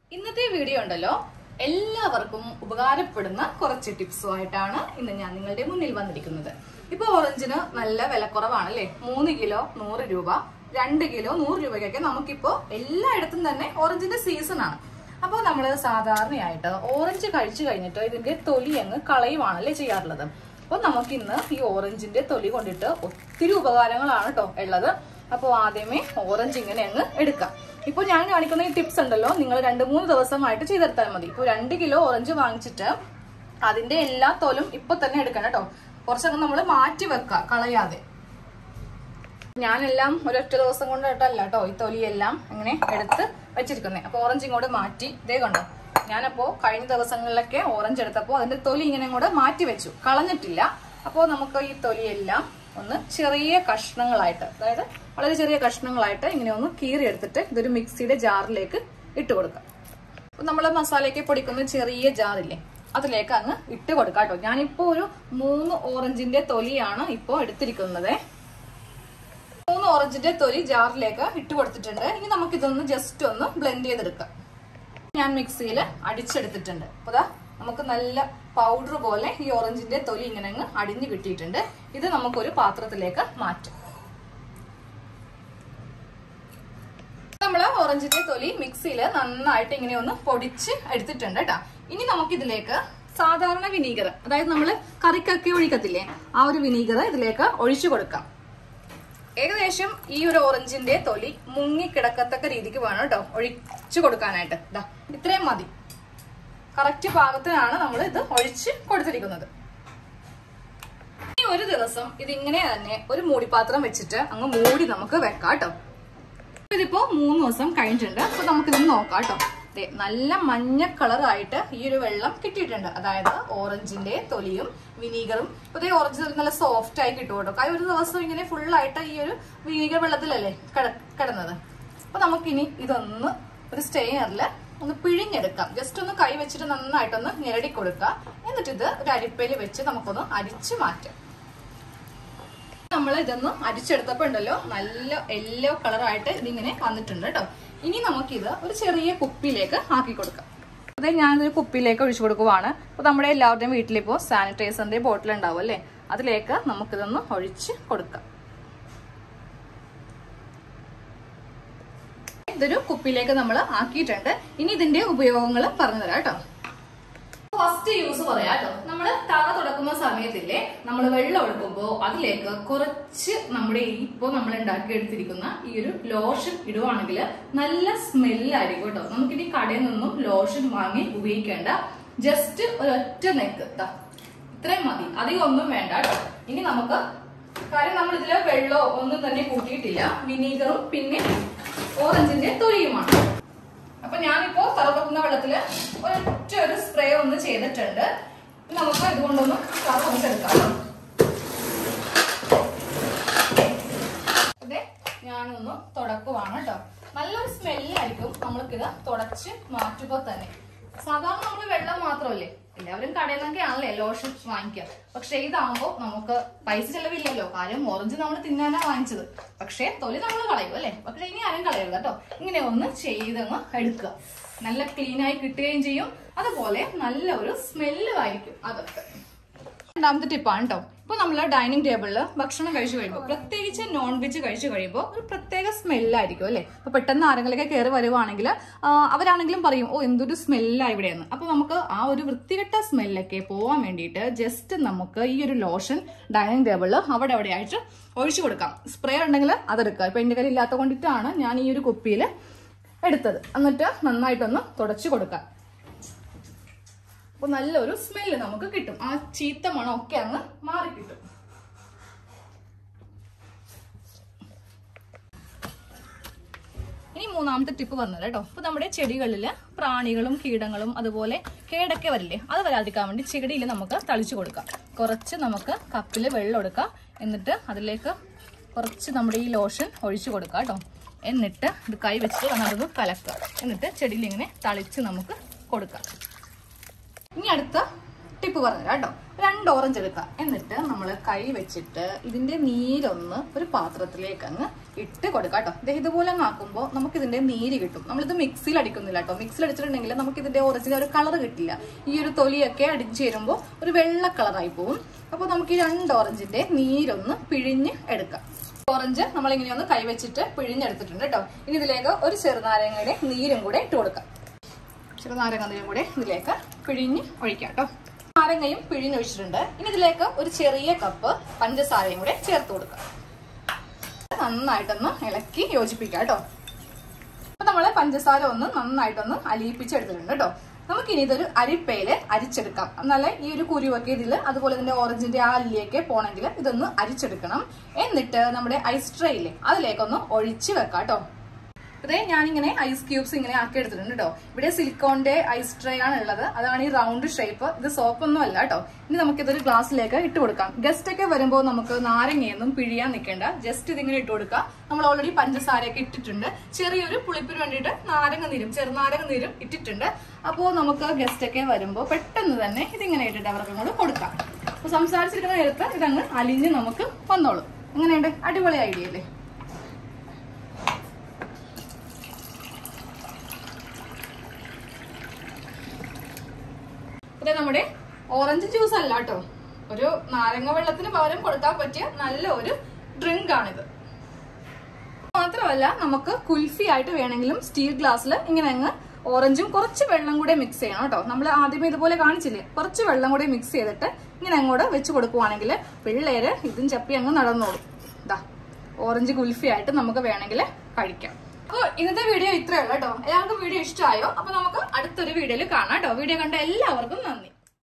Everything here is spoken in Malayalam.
ഇന്നത്തെ വീഡിയോ ഉണ്ടല്ലോ എല്ലാവർക്കും ഉപകാരപ്പെടുന്ന കുറച്ച് ടിപ്സുമായിട്ടാണ് ഇന്ന് ഞാൻ നിങ്ങളുടെ മുന്നിൽ വന്നിരിക്കുന്നത് ഇപ്പൊ ഓറഞ്ചിന് നല്ല വിലക്കുറവാണ് അല്ലേ മൂന്ന് കിലോ നൂറ് രൂപ രണ്ട് കിലോ നൂറ് രൂപയ്ക്കൊക്കെ നമുക്കിപ്പോ എല്ലായിടത്തും തന്നെ ഓറഞ്ചിന്റെ സീസൺ ആണ് അപ്പോൾ നമ്മൾ സാധാരണയായിട്ട് ഓറഞ്ച് കഴിച്ചു കഴിഞ്ഞിട്ട് ഇതിന്റെ തൊലി അങ്ങ് കളയുവാണല്ലേ ചെയ്യാറുള്ളത് അപ്പോൾ നമുക്ക് ഇന്ന് ഈ ഓറഞ്ചിന്റെ തൊലി കൊണ്ടിട്ട് ഒത്തിരി ഉപകാരങ്ങളാണ് കേട്ടോ ഉള്ളത് അപ്പോൾ ആദ്യമേ ഓറഞ്ച് ഇങ്ങനെ അങ്ങ് എടുക്കാം ഇപ്പോൾ ഞാൻ കാണിക്കുന്ന ഈ ടിപ്സ് ഉണ്ടല്ലോ നിങ്ങൾ രണ്ട് മൂന്ന് ദിവസമായിട്ട് ചെയ്തെടുത്താൽ മതി ഇപ്പോൾ രണ്ട് കിലോ ഓറഞ്ച് വാങ്ങിച്ചിട്ട് അതിന്റെ എല്ലാ തോലും ഇപ്പൊ തന്നെ എടുക്കണം കേട്ടോ കുറച്ചൊക്കെ നമ്മൾ മാറ്റി വെക്കുക കളയാതെ ഞാനെല്ലാം ഒരൊറ്റ ദിവസം കൊണ്ടിട്ടല്ല കേട്ടോ ഈ തൊലിയെല്ലാം ഇങ്ങനെ എടുത്ത് വെച്ചിരിക്കുന്നത് അപ്പൊ ഓറഞ്ച് ഇങ്ങോട്ട് മാറ്റി ഇതേ കണ്ടോ ഞാനപ്പോ കഴിഞ്ഞ ദിവസങ്ങളിലൊക്കെ ഓറഞ്ച് എടുത്തപ്പോൾ അതിന്റെ തൊലി ഇങ്ങനെ ഇങ്ങോട്ട് മാറ്റി വെച്ചു കളഞ്ഞിട്ടില്ല അപ്പോൾ നമുക്ക് ഈ തൊലിയെല്ലാം ഒന്ന് ചെറിയ കഷ്ണങ്ങളായിട്ട് അതായത് വളരെ ചെറിയ കഷ്ണങ്ങളായിട്ട് ഇങ്ങനെ ഒന്ന് കീറി എടുത്തിട്ട് ഇതൊരു മിക്സിയുടെ ജാറിലേക്ക് ഇട്ട് കൊടുക്കാം അപ്പൊ നമ്മൾ മസാലയൊക്കെ പൊടിക്കുന്ന ചെറിയ ജാറില്ലേ അതിലേക്ക് അങ്ങ് ഇട്ട് കൊടുക്കാം കേട്ടോ ഞാനിപ്പോ ഒരു മൂന്ന് ഓറഞ്ചിന്റെ തൊലിയാണ് ഇപ്പോ എടുത്തിരിക്കുന്നത് മൂന്ന് ഓറഞ്ചിന്റെ തൊലി ജാറിലേക്ക് ഇട്ട് കൊടുത്തിട്ടുണ്ട് ഇനി നമുക്ക് ഇതൊന്ന് ജസ്റ്റ് ഒന്ന് ബ്ലെൻഡ് ചെയ്തെടുക്കാം ഞാൻ മിക്സിയിൽ അടിച്ചെടുത്തിട്ടുണ്ട് അപ്പൊ ദാ നമുക്ക് നല്ല പൗഡർ പോലെ ഈ ഓറഞ്ചിന്റെ തൊലി ഇങ്ങനെ അങ്ങ് അടിഞ്ഞു കിട്ടിയിട്ടുണ്ട് ഇത് നമുക്കൊരു പാത്രത്തിലേക്ക് മാറ്റാം നമ്മൾ ഓറഞ്ചിന്റെ തൊലി മിക്സിയിൽ നന്നായിട്ട് ഇങ്ങനെ ഒന്ന് പൊടിച്ച് എടുത്തിട്ടുണ്ട് കേട്ടോ ഇനി നമുക്കിതിലേക്ക് സാധാരണ വിനീഗർ അതായത് നമ്മൾ കറിക്കൊക്കെ ഒഴിക്കത്തില്ലേ ആ ഒരു വിനീഗർ ഇതിലേക്ക് ഒഴിച്ചു കൊടുക്കാം ഏകദേശം ഈ ഒരു ഓറഞ്ചിന്റെ തൊലി മുങ്ങിക്കിടക്കത്തക്ക രീതിക്ക് വേണം കേട്ടോ ഒഴിച്ചു കൊടുക്കാനായിട്ട് ഇതാ ഇത്രയും മതി കറക്റ്റ് പാകത്തിനാണ് നമ്മൾ ഇത് ഒഴിച്ച് കൊടുത്തിരിക്കുന്നത് ഇനി ഒരു ദിവസം ഇതിങ്ങനെ തന്നെ ഒരു മൂടിപ്പാത്രം വെച്ചിട്ട് അങ്ങ് മൂടി നമുക്ക് വെക്കാം കേട്ടോ ഇതിപ്പോ മൂന്ന് ദിവസം കഴിഞ്ഞിട്ടുണ്ട് അപ്പൊ നമുക്കിതൊന്ന് നോക്കാം കേട്ടോ ദേ, നല്ല മഞ്ഞ കളറായിട്ട് ഈ ഒരു വെള്ളം കിട്ടിയിട്ടുണ്ട് അതായത് ഓറഞ്ചിന്റെ തൊലിയും വിനീഗറും ഇപ്പൊ ദേ ഓറഞ്ച് തൊലി നല്ല സോഫ്റ്റ് ആയി കിട്ടും കേട്ടോ കാര്യം ഒരു ദിവസം ഇങ്ങനെ full ആയിട്ട് ഈ ഒരു വിനീഗർ വെള്ളത്തിലല്ലേ കിട- കിടന്നത് അപ്പൊ നമുക്കിനി ഇതൊന്ന് ഒരു സ്റ്റെയിനറിൽ ഒന്ന് പിഴിഞ്ഞെടുക്കാം ജസ്റ്റ് ഒന്ന് കൈ വെച്ചിട്ട് നന്നായിട്ടൊന്ന് ഞെരടി കൊടുക്കുക എന്നിട്ട് ഇത് ഒരു അരിപ്പയിൽ വെച്ച് നമുക്കൊന്ന് അരിച്ചു മാറ്റാം നമ്മൾ ഇതൊന്ന് അരിച്ചെടുത്തപ്പോ ഉണ്ടല്ലോ നല്ല യെല്ലോ കളറായിട്ട് ഇതിങ്ങനെ വന്നിട്ടുണ്ട് കേട്ടോ ഇനി നമുക്കിത് ഒരു ചെറിയ കുപ്പിയിലേക്ക് ആക്കി കൊടുക്കാം അതെ ഞാനിതൊരു കുപ്പിയിലേക്ക് ഒഴിച്ചു കൊടുക്കുവാണ് അപ്പൊ നമ്മുടെ എല്ലാവരുടെയും വീട്ടിലിപ്പോ സാനിറ്റൈസറിന്റെ ബോട്ടിൽ ഉണ്ടാവും അല്ലേ അതിലേക്ക് നമുക്കിതൊന്ന് ഒഴിച്ച് കൊടുക്കാം ഇതൊരു കുപ്പിയിലേക്ക് നമ്മൾ ആക്കിയിട്ടുണ്ട് ഇനി ഇതിന്റെ ഉപയോഗങ്ങൾ പറഞ്ഞു തരാം കേട്ടോ ഫസ്റ്റ് യൂസ് പറയാം കേട്ടോ നമ്മള് തറ തുടക്കുന്ന സമയത്തില്ലേ നമ്മൾ വെള്ളം ഒഴുക്കുമ്പോ അതിലേക്ക് കുറച്ച് നമ്മുടെ ഈ ഇപ്പോ നമ്മൾ ഉണ്ടാക്കിയെടുത്തിരിക്കുന്ന ഈ ഒരു ലോഷൻ ഇടുവാണെങ്കിൽ നല്ല സ്മെല്ലായിരിക്കും കേട്ടോ നമുക്കിനി കടയിൽ നിന്നും ലോഷൻ വാങ്ങി ഉപയോഗിക്കേണ്ട ജസ്റ്റ് ഒരൊറ്റ നെക്ക് ഇതാ ഇത്രയും മതി അധികം ഒന്നും വേണ്ട കേട്ടോ ഇനി നമുക്ക് കാര്യം നമ്മൾ ഇതില് വെള്ളമോ ഒന്നും തന്നെ കൂട്ടിയിട്ടില്ല വിനീഗറും പിന്നെ ഓറഞ്ചിന്റെ തൊലിയുമാണ് അപ്പൊ ഞാനിപ്പോ തറവെക്കുന്ന വെള്ളത്തില് ഒരൊറ്റ ഒരു സ്പ്രേ ഒന്ന് ചെയ്തിട്ടുണ്ട് ഇനി നമുക്ക് ഇതുകൊണ്ടൊന്ന് തറ എടുക്കാം അതെ ഞാനൊന്ന് തുടക്കുവാണ് കേട്ടോ നല്ലൊരു സ്മെല്ലായിരിക്കും നമ്മൾക്കിത് തുടച്ച് മാറ്റുമ്പോ തന്നെ സാധാരണ നമ്മൾ വെള്ളം മാത്രമല്ലേ എല്ലാവരും കടയിൽ നിന്നൊക്കെ ആണല്ലേ ലോഷൻ വാങ്ങിക്കുക പക്ഷെ ഇതാകുമ്പോ നമുക്ക് പൈസ ചെലവില്ലല്ലോ കാര്യം ഓറഞ്ച് നമ്മൾ തിന്നാനാ വാങ്ങിച്ചത് പക്ഷേ തൊലി നമ്മൾ കളയും അല്ലേ പക്ഷെ ഇനി ആരും കളയരുത് കേട്ടോ ഇങ്ങനെ ഒന്ന് ചെയ്തങ്ങ് എടുക്കുക നല്ല ക്ലീൻ ആയി കിട്ടുകയും ചെയ്യും അതുപോലെ നല്ല ഒരു സ്മെല്ലും ആയിരിക്കും അതൊക്കെ രണ്ടാമത്തെ ടിപ്പാണ് കേട്ടോ ഇപ്പൊ നമ്മൾ ഡൈനിങ് ടേബിളിൽ ഭക്ഷണം കഴിച്ചു കഴിയുമ്പോൾ പ്രത്യേകിച്ച് നോൺ വെജ് കഴിച്ചു കഴിയുമ്പോൾ ഒരു പ്രത്യേക സ്മെല്ലായിരിക്കും അല്ലെ അപ്പൊ പെട്ടെന്ന് ആരെങ്കിലൊക്കെ കയറി വരുവാണെങ്കിൽ അവരാണെങ്കിലും പറയും ഓ എന്തൊരു സ്മെല്ലാ ഇവിടെയെന്ന് അപ്പൊ നമുക്ക് ആ ഒരു വൃത്തികെട്ട സ്മെല്ലൊക്കെ പോവാൻ വേണ്ടിയിട്ട് ജസ്റ്റ് നമുക്ക് ഈ ഒരു ലോഷൻ ഡൈനിങ് ടേബിളിൽ അവിടെ അവിടെ ആയിട്ട് ഒഴിച്ചു കൊടുക്കാം സ്പ്രേ ഉണ്ടെങ്കിൽ അതെടുക്കുക ഇപ്പൊ എന്റെ കയ്യിൽ ഇല്ലാത്ത കൊണ്ടിട്ടാണ് ഞാൻ ഈ ഒരു കുപ്പിയിൽ എടുത്തത് എന്നിട്ട് നന്നായിട്ടൊന്ന് തുടച്ചു കൊടുക്കാം അപ്പൊ നല്ലൊരു സ്മെല്ല് നമുക്ക് കിട്ടും ആ ചീത്ത മണമൊക്കെ അങ്ങ് മാറി കിട്ടും ഇനി മൂന്നാമത്തെ ടിപ്പ് പറഞ്ഞത് കേട്ടോ അപ്പൊ നമ്മുടെ ചെടികളിൽ പ്രാണികളും കീടങ്ങളും അതുപോലെ കേടൊക്കെ വരില്ലേ അത് വരാതിരിക്കാൻ വേണ്ടി ചെടിയിൽ നമുക്ക് തളിച്ചു കൊടുക്കാം കുറച്ച് നമുക്ക് കപ്പിൽ വെള്ളം എടുക്കാം എന്നിട്ട് അതിലേക്ക് കുറച്ച് നമ്മുടെ ഈ ലോഷൻ ഒഴിച്ചു കൊടുക്കാം കേട്ടോ എന്നിട്ട് ഇത് കൈ വെച്ചിട്ട് നല്ലത് കലക്കുക എന്നിട്ട് ചെടിയിൽ ഇങ്ങനെ തളിച്ച് നമുക്ക് കൊടുക്കാം ഇനി അടുത്ത ടിപ്പ് പറഞ്ഞുതരാം കേട്ടോ രണ്ട് ഓറഞ്ച് എടുക്കുക എന്നിട്ട് നമ്മൾ കൈ വെച്ചിട്ട് ഇതിന്റെ നീരൊന്ന് ഒരു പാത്രത്തിലേക്ക് അങ്ങ് ഇട്ട് കൊടുക്കുക കേട്ടോ ഇത് ഇതുപോലെ അങ്ങ് ആക്കുമ്പോൾ നമുക്ക് ഇതിന്റെ നീര് കിട്ടും നമ്മളിത് മിക്സിയിൽ അടിക്കുന്നില്ല കേട്ടോ മിക്സിയിൽ അടിച്ചിട്ടുണ്ടെങ്കിൽ നമുക്ക് ഇതിന്റെ ഒറിജിനൽ ഒരു കളർ കിട്ടില്ല ഈ ഒരു തൊലിയൊക്കെ അടിച്ചു ചേരുമ്പോൾ ഒരു വെള്ള കളറായി പോകും അപ്പോൾ നമുക്ക് ഈ രണ്ട് ഓറഞ്ചിന്റെ നീരൊന്ന് പിഴിഞ്ഞ് എടുക്കാം ഓറഞ്ച് നമ്മൾ ഇങ്ങനെ ഒന്ന് കൈവച്ചിട്ട് പിഴിഞ്ഞെടുത്തിട്ടുണ്ട് കേട്ടോ ഇനി ഇതിലേക്ക് ഒരു ചെറുനാരങ്ങയുടെ നീരും കൂടെ ഇട്ട് കൊടുക്കാം ചെറുനാരങ്ങ നീരും കൂടെ ഇതിലേക്ക് പിഴിഞ്ഞ് ഒഴിക്കാം കേട്ടോ നാരങ്ങയും പിഴിഞ്ഞൊഴിച്ചിട്ടുണ്ട് ഇനി ഇതിലേക്ക് ഒരു ചെറിയ കപ്പ് പഞ്ചസാരയും കൂടെ ചേർത്ത് കൊടുക്കാം നന്നായിട്ടൊന്ന് ഇളക്കി യോജിപ്പിക്കാം കേട്ടോ അപ്പൊ നമ്മള് പഞ്ചസാര ഒന്ന് നന്നായിട്ടൊന്ന് അലിയിപ്പിച്ചെടുത്തിട്ടുണ്ട് കേട്ടോ നമുക്കിനി ഇതൊരു അരിപ്പയില് അരിച്ചെടുക്കാം എന്നാലേ ഈ ഒരു കുരുവൊക്കെ ഇതില് അതുപോലെ തന്നെ ഓറഞ്ചിന്റെ ആ അല്ലിയൊക്കെ പോണെങ്കിൽ ഇതൊന്ന് അരിച്ചെടുക്കണം എന്നിട്ട് നമ്മുടെ ഐസ് ട്രേയില് അതിലേക്കൊന്ന് ഒഴിച്ച് വെക്കാം കേട്ടോ ഇതേ ഞാനിങ്ങനെ ഐസ് ക്യൂബ്സ് ഇങ്ങനെ ആക്കി എടുത്തിട്ടുണ്ട് കേട്ടോ ഇവിടെ സിലിക്കോണിന്റെ ഐസ് ട്രേ ആണ് ഉള്ളത് അതാണ് ഈ റൗണ്ട് ഷേപ്പ് ഇത് സോപ്പ് ഒന്നും അല്ല കേട്ടോ ഇനി നമുക്ക് ഇതൊരു ഗ്ലാസ്സിലേക്ക് ഇട്ട് കൊടുക്കാം ഗസ്റ്റ് ഒക്കെ വരുമ്പോൾ നമുക്ക് നാരങ്ങയൊന്നും പിഴിയാൻ നിൽക്കേണ്ട ജസ്റ്റ് ഇതിങ്ങനെ ഇട്ട് കൊടുക്കാം നമ്മൾ ഓൾറെഡി പഞ്ചസാരയൊക്കെ ഇട്ടിട്ടുണ്ട് ചെറിയൊരു പുളിപ്പിന് വേണ്ടിയിട്ട് നാരങ്ങ നീരും ചെറുനാരങ്ങ നീരും ഇട്ടിട്ടുണ്ട് അപ്പോൾ നമുക്ക് ഗസ്റ്റ് ഒക്കെ വരുമ്പോൾ പെട്ടെന്ന് തന്നെ ഇതിങ്ങനെ ഇട്ടിട്ട് അവർക്ക് അങ്ങോട്ട് കൊടുക്കാം അപ്പോൾ സംസാരിച്ചിരിക്കുന്ന നേരത്ത് ഇതങ്ങ് അലിഞ്ഞ് നമുക്ക് വന്നോളും എങ്ങനെയുണ്ട് അടിപൊളി ഐഡിയ അല്ലേ ഇത് നമ്മുടെ ഓറഞ്ച് ജ്യൂസ് അല്ല കേട്ടോ ഒരു നാരങ്ങ വെള്ളത്തിന് പകരം കൊടുക്കാൻ പറ്റിയ നല്ല ഒരു ഡ്രിങ്ക് ആണിത് മാത്രമല്ല നമുക്ക് കുൽഫി ആയിട്ട് വേണമെങ്കിലും സ്റ്റീൽ ഗ്ലാസ്സിൽ ഇങ്ങനെ അങ്ങ് ഓറഞ്ചും കുറച്ച് വെള്ളം കൂടെ മിക്സ് ചെയ്യണം കേട്ടോ നമ്മൾ ആദ്യമേ ഇതുപോലെ കാണിച്ചില്ലേ കുറച്ച് വെള്ളം കൂടെ മിക്സ് ചെയ്തിട്ട് ഇങ്ങനെ അങ്ങോട്ട് വെച്ച് കൊടുക്കുവാണെങ്കിൽ പിള്ളേര് ഇതും ചപ്പി അങ്ങ് നടന്നോളും ഇതാ ഓറഞ്ച് കുൽഫി ആയിട്ട് നമുക്ക് വേണമെങ്കിൽ കഴിക്കാം അപ്പോൾ ഇന്നത്തെ വീഡിയോ ഇത്രയേ ഉള്ളൂ കേട്ടോ എല്ലാവർക്കും വീഡിയോ ഇഷ്ടമായോ അപ്പൊ നമുക്ക് അടുത്തൊരു വീഡിയോയിൽ കാണാം കേട്ടോ വീഡിയോ കണ്ട എല്ലാവർക്കും നന്ദി